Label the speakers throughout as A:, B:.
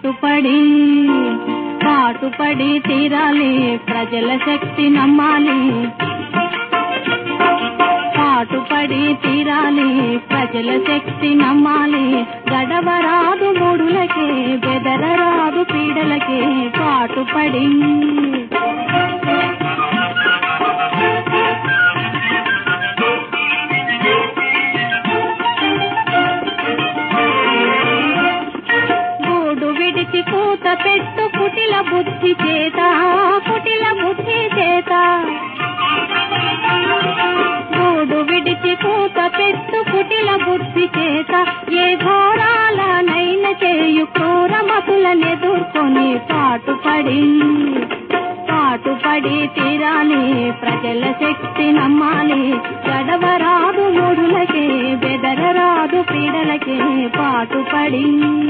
A: పాటుపడి పాటుపడి తీరాలి ప్రజల శక్తి నమ్మాలి పాటుపడి తీరాలి ప్రజల శక్తి నమ్మాలి గడవరాదు మూడులకే బెదరరాదు పీడలకే పాటుపడి గూడు విడిచి కూత పెట్టు కుటిల బుద్ధి చేత కుటిల బుద్ధి చేత గూడు విడిచి కూత పెట్టు కుటిల బుద్ధి చేత ఏ ఘోరాలనైన చేయు క్రూరమతులనెదుర్కొని పాటుపడి పాటుపడి తీరాలి ప్రజల శక్తి నమ్మాలి గడవరాదు మూడులకే బెదరరాదు పీడలకే పాటుపడి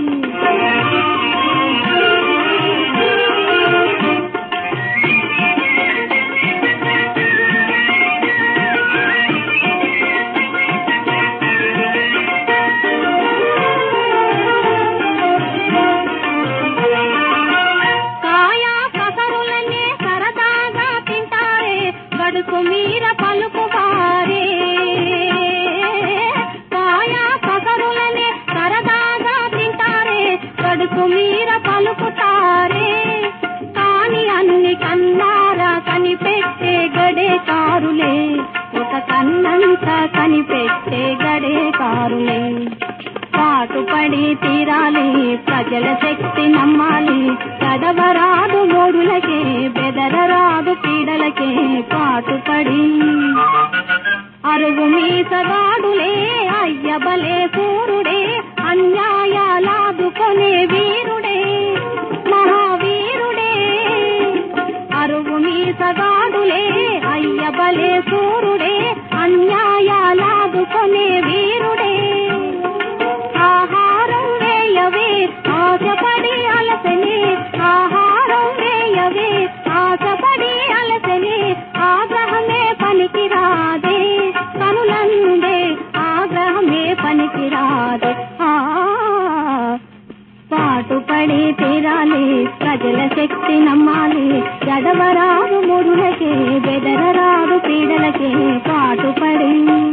A: కాయా కసరులనే సరదాగా తింటారే గడుకు మీర పలుకువారే కాయా కసరులనే సరదాగా తింటారే గడుకు మీర పలుకుతారే కాని అన్ని కన్నారా కనిపెట్టే గడే కారులే ఒక కన్నంత కనిపెట్టే గడే కారులే పాటుపడి తీరాలి ప్రజల శక్తి నమ్మాలి కడవరాదు మూడులకే బెదరరాదు పీడలకే పాటుపడి అరువు మీసగాడులే అయ్యబలే సూరుడే అన్యాయాలాదుకొనే వీరుడే మహావీరుడే అరువు మీసగాడులే అయ్యబలే సూరుడే అన్యాయాలాదుకొనే వీరుడే ఆహారం వేయవే ఆశపడి అలసనే ఆహారం వేయవే ఆశపడి అలసనే ఆగ్రహమే పనికిరాదే కనులందే ఆగ్రహమే పనికిరాదే ఆ పాటుపడి తీరాలి ప్రజల శక్తి నమ్మాలి గడవరాదు మురులకే బెదరరాదు పీడలకే పాటుపడి